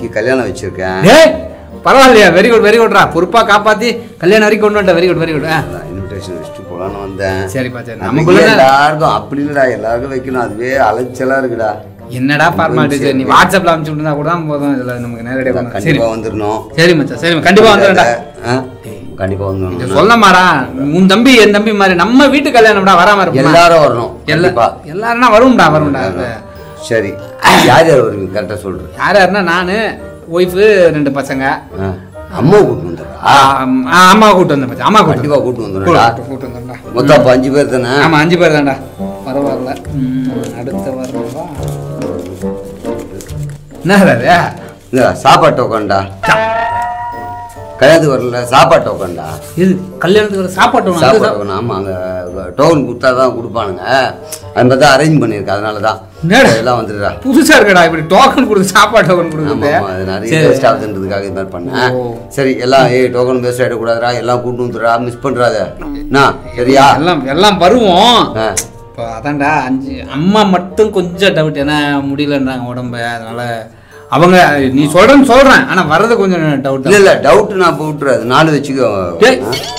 தம்பிக்கு கல்யாணம் வச்சிருக்கேன் ஏய் பரவாயில்லையா வெரி குட் வெரி குட்ரா பொறுப்பா காப்பாத்தி கல்யாணம் வரைக்கும் கொண்டு வந்துட்ட very good very good invitation வச்சுட்டு போலான்னு வந்தேன் சரிப்பா சரி நமக்குள்ள நமக்குள்ள எல்லாருக்கும் அப்படி இல்லடா எல்லாருக்கும் வைக்கணும் அதுவே அலைச்சலா இருக்குடா என்னடா ஃபார்மாலிட்டி சரி நீ வாட்ஸ்அப்ல அனுப்பிச்சு விட்டுருந்தா கூட தான் போதும் இதுல நமக்கு நேரடியாக பண்ணலாம். சரி கண்டிப்பா வந்துடணும் சரி மச்சான் சரி கண்டிப்பா வந்துடும்டா ஆ? கண்டிப்பா வந்துடணும் சொல்லமாடா உன் தம்பி என் தம்பி மாதிரி நம்ம வீட்டு கல்யாணம்டா வராம இருப்போம் எல்லாரும் வரணும் எல்லா கண்டிப்பா எல்லாரும்னா வரும்டா வரும்டா அது. சரி யார் யார் வருவீங்க கரெக்டா சொல்றேன் யார் யாருன்னா நானு ஒய்ஃபு ரெண்டு பசங்க ஆ. அம்மா கூட்டு வந்துடுறா ஆ, ஆ, அம்மா கூட்டு வந்தேன் மச்சான் அம்மா கூட்டு கண்டிப்பா கூட்டு வந்துடுறா கூட்டு கூட்டு வந்தேன்டா மொத்தம் அப்ப அஞ்சு பேர் தானே ஆமா அஞ்சு பேர் தான்டா பரவாயில்ல ம், அடுத்த வரவா என்ன அது இந்த சாப்பாட்டு உட்காண்டா கல்யாணத்துக்கு வரல சாப்பாட்டு உட்காண்டா இது கல்யாணத்துக்கு ஒரு சாப்பாட்டு ஒண்ணு, சாப்பாடு அது உட்காந்து ஆமா அங்க டோக்கன் கொடுத்தா தான் கொடுப்பானுங்க அது மாதிரி தான் அரேஞ்ச் பண்ணியிருக்கேன் அதனால தான் என்னடா? எல்லாம் வந்துடுறா புதுசா இருக்கடா இப்படி டோக்கன் கொடுத்து சாப்பாடு டோக்கன் ஆமா கொடுக்குறது ஆமா அது நிறைய சரி. வேஸ்ட் ஆகுதுன்றதுக்காக இது மாதிரி பண்ணேன் ஓ. சரி எல்லாம் ஏய் டோக்கன் வேஸ்ட் ஆகிடக்கூடாதுடா எல்லாம் கூட்டு வந்துடுறா மிஸ் பண்ணுறாத என்ன சரியா எல்லாம் எல்லாம் வருவோம் ஆ இப்போ அதான்டா அஞ்சு அம்மா மட்டும் கொஞ்சம் டவுட் ஏன்னா முடியலன்றாங்க உடம்பு அதனால அவங்க நீ சொல்றேன்னு சொல்றேன் ஆனா வர்றது கொஞ்சம் டவுட் இல்ல இல்ல டவுட் நான் போட்டுறது நாலு வச்சுக்கோ டேய்.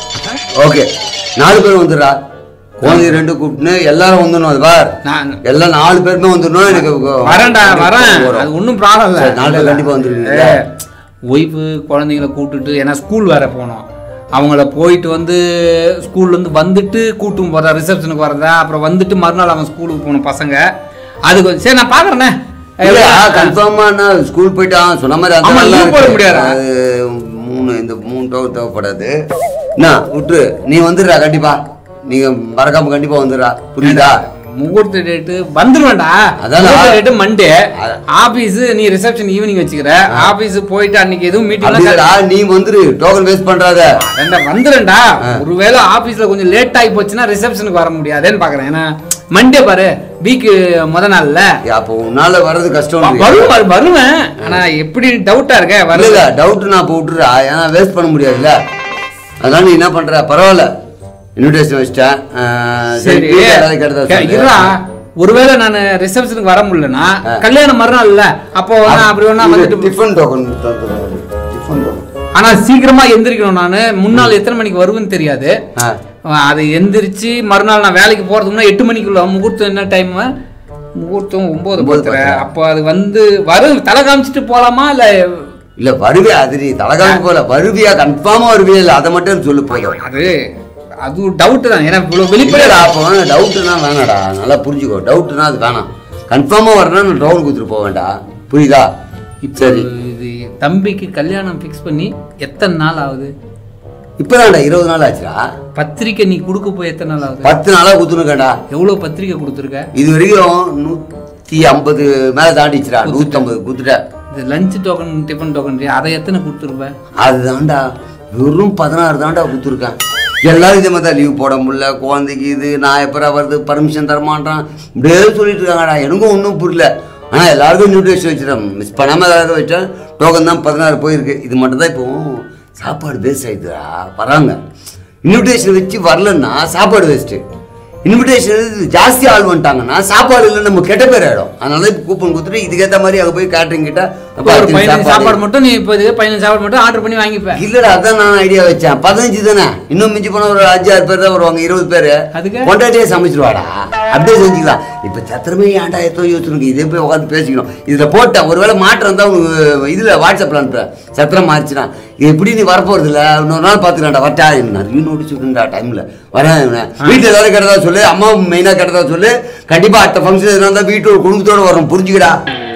ஓகே நாலு பேர் வந்துடுறா குழந்தை ரெண்டு கூப்பிட்டுன்னு எல்லாரும் வந்துடணும் அது பார் நான் எல்லாம் நாலு பேருமே வந்துடணும் எனக்கு வரேன்டா வரேன் வரும். அது ஒன்றும் ப்ராப்ளம் சரி, நாலு பேர் கண்டிப்பா வந்துருவீங்க ஒய்ஃபு குழந்தைங்கள கூப்பிட்டுட்டு ஏன்னா ஸ்கூல் வேற போகணும் அவங்கள போயிட்டு வந்து ஸ்கூல்லேருந்து வந்துட்டு கூட்டும் போகிறதா ரிசப்ஷனுக்கு வரதா அப்புறம் வந்துட்டு மறுநாள் அவன் ஸ்கூலுக்கு போகணும் பசங்க அது கொஞ்சம் சரி நான் பார்க்குறேண்ணே கன்ஃபார்மா நான் ஸ்கூல் போயிட்டு ஆ, சொன்ன மாதிரி ஆமா, அதெல்லாம் leave போட இருக்கு. முடியாது. அது மூணு இந்த மூணு டவர் தேவைப்படாது என்ன விட்டு நீ வந்துடுறா கண்டிப்பா நீங்க மறக்காம கண்டிப்பா வந்துடுறா புரியுதா முகூர்த்த டேட்டு வந்துருவேன்டா அதான் முகூர்த்த டேட்டு மண்டே அதான். ஆபீஸ் நீ ரிசப்ஷன் ஈவினிங் வச்சுக்கிற ஆபீஸ் போயிட்டு அன்னைக்கு எதுவும் அப்படிடா மீட்டிங் நீ வந்துரு டோக்கன் வேஸ்ட் பண்றாத வந்துடும்டா ஒருவேளை ஆபீஸ்ல கொஞ்சம் லேட் ஆகி போச்சுன்னா ரிசப்ஷனுக்கு வர முடியாதுன்னு பாக்குறேன் ஏன்னா மண்டே பாரு வீக் முத நாள்ல ஏய், அப்போ உன்னால வர்றது கஷ்டம் வரும் வரும், வருவேன் ஆனா எப்படி டவுட்டா இருக்க இல்ல வரல இல்ல டவுட் நான் இப்போ விட்டுறா ஏன்னா வேஸ்ட் பண்ண முடியாதுல்ல அதனால நீ என்ன பண்ற பரவாயில்ல இன்விடேஷன் வச்சிட்டேன் ஆ, சரி சரி வீட்டுல எல்லாரும் கேட்டதா கே- சொல்லு. இருடா ஒருவேளை நான் ரிசப்ஷனுக்கு வர முடியலனா கல்யாணம் மறுநாள் இல்ல அப்போ நான் அப்படி வேணா இது வந்துட்டு டிஃபன் டோக்கன் தந்துடுறேன். டிஃபன் டோக்கன் ஆனா சீக்கிரமா எந்திரிக்கணும் நானு முன்னாள் எத்தனை மணிக்கு வருவேன்னு தெரியாது ஆ அது எந்திரிச்சு மறுநாள் நான் வேலைக்கு போறதுக்கு முன்னாடி எட்டு மணிக்குள்ள முகூர்த்தம் என்ன டைம் முகூர்த்தம் ஒன்பது ஒன்பது பத்தரை பத்தரை. அப்போ அது வந்து வரும் தலை காமிச்சிட்டு போலாமா இல்ல இல்ல வருவியா அது நீ தலகாம போல வருவியா கன்ஃபார்மா வருவியா இல்ல அதை மட்டும் சொல்லு போதும் அது அது டவுட் தான் ஏன்னா இவ்வளவு வெளிப்படையா இல்லடா அப்போ டவுட்னா வேணாடா நல்லா புரிஞ்சுக்கோ டவுட்னா அது வேணாம் கன்ஃபார்மா வரணும் நான் டவுன் கொடுத்துட்டு போக வேண்டாம் புரியுதா இப்போ சரி இது தம்பிக்கு கல்யாணம் ஃபிக்ஸ் பண்ணி எத்தனை நாள் ஆகுது இப்பதான்டா இருபது நாள் ஆச்சுடா பத்திரிக்கை நீ கொடுக்க போய் எத்தனை நாள் ஆகுது பத்து நாளா குத்துனுக்கேன்டா எவ்வளவு பத்திரிக்கை கொடுத்துருக்க இது வரைக்கும் நூத்தி ஐம்பது மேல தாண்டிச்சுடா நூத்தி ஐம்பது குத்துட்டேன் இது லஞ்ச் டோக்கன் டிஃபன் டோக்கன் அதை எத்தனை கொடுத்துருப்ப அதுதான்டா வெறும் பதினாறு தான்டா கொடுத்துருக்கேன் எல்லாரும் இதே மாதிரி தான் லீவ் போட முடியல குழந்தைக்கு இது நான் எப்பரா வருது பர்மிஷன் தரமாட்டான் இப்படியே சொல்லிட்டு இருக்காங்கடா எனக்கும் ஒன்றும் புரியல ஆனால் எல்லாருக்கும் இன்விடேஷன் வச்சுட்டேன் மிஸ் பண்ணாமல் எல்லாருக்கும் வச்சேன் டோக்கன் தான் பதினாறு போயிருக்கு இது மட்டும் தான் இப்போ சாப்பாடு வேஸ்ட் ஆயிடுதுடா வராங்க இன்விடேஷன் வச்சு வரலன்னா சாப்பாடு வேஸ்ட்டு இன்விடேஷன் ஜாஸ்தி ஆள் வந்துட்டாங்கன்னா சாப்பாடு இல்லை நம்ம கெட்ட பேர் ஆயிடும் அதனால இப்போ கூப்பன் கொடுத்துட்டு இதுக்கேற்ற மாதிரி அங்கே போய் கேட்டரிங் கிட்ட அப்பா, ஒரு அத்தனை பதினஞ்சு சாப்பாடு சாப்பாடு மட்டும் நீ இப்போ இது பதினஞ்சு சாப்பாடு மட்டும் ஆர்டர் பண்ணி வாங்கிப்ப இல்லடா அதான் நான் ஐடியா வச்சேன் பதினஞ்சு தானே இன்னும் மிஞ்சி போன ஒரு அஞ்சு ஆறு பேர் தான் வருவாங்க இருபது பேர் அதுக்கு? கொண்டாட்டியே சமைச்சிருவாடா அப்படியே செஞ்சுக்கலாம் இப்ப சத்திரமே ஏன்டா எத்தோ யோசிச்சுருக்கு இதே போய் உட்காந்து பேசிக்கணும் இதுல போட்டேன் ஒருவேளை மாற்றம் இருந்தா உனக்கு இதுல வாட்ஸ்அப்ல அனுப்புறேன் சத்திரம் மாறிச்சுனா இது எப்படி நீ வரப்போறது இல்ல இன்னொரு நாள் பாத்துக்கலாம்டா வரட்டா எனக்கு நிறைய நோட்டீஸ் விட்டுண்டா டைம்ல வரேன் இவனை. வீட்டுல எல்லாரும் கேட்டதா சொல்லு அம்மா மெயினா கேட்டதா சொல்லு கண்டிப்பா அடுத்த ஃபங்க்ஷன் எதுனா இருந்தா வீட்டோட குடும்பத்தோட வரும் புரிஞ்சுக்கடா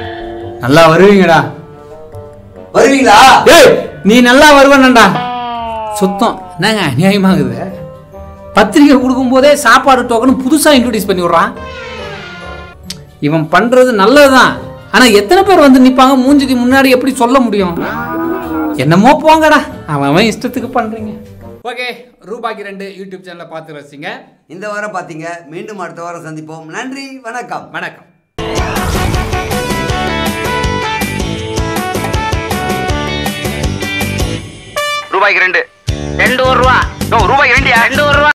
நல்லா வருவீங்கடா வருவீங்களா ஏய் நீ நல்லா வருவனண்டா சுத்தம் என்னங்க அநியாயமாகுது பத்திரிக்கை கொடுக்கும்போதே சாப்பாடு டோக்கன் புதுசா இன்ட்ரோடியூஸ் பண்ணி விடுறான் இவன் பண்றது நல்லதுதான் ஆனா எத்தனை பேர் வந்து நிப்பாங்க மூஞ்சிக்கு முன்னாடி எப்படி சொல்ல முடியும் என்னமோ போங்கடா அவன் அவன் இஷ்டத்துக்கு பண்றீங்க ஓகே ரூபாய்க்கு ரெண்டு யூடியூப் சேனலை பார்த்து ரசிங்க இந்த வாரம் பாத்தீங்க மீண்டும் அடுத்த வாரம் சந்திப்போம் நன்றி வணக்கம் வணக்கம் ரூபாய்க்கு ரெண்டு ரெண்டு ஒரு ரூபா ரூபாய்க்கு ரெண்டியா ரெண்டு ஒரு ரூபா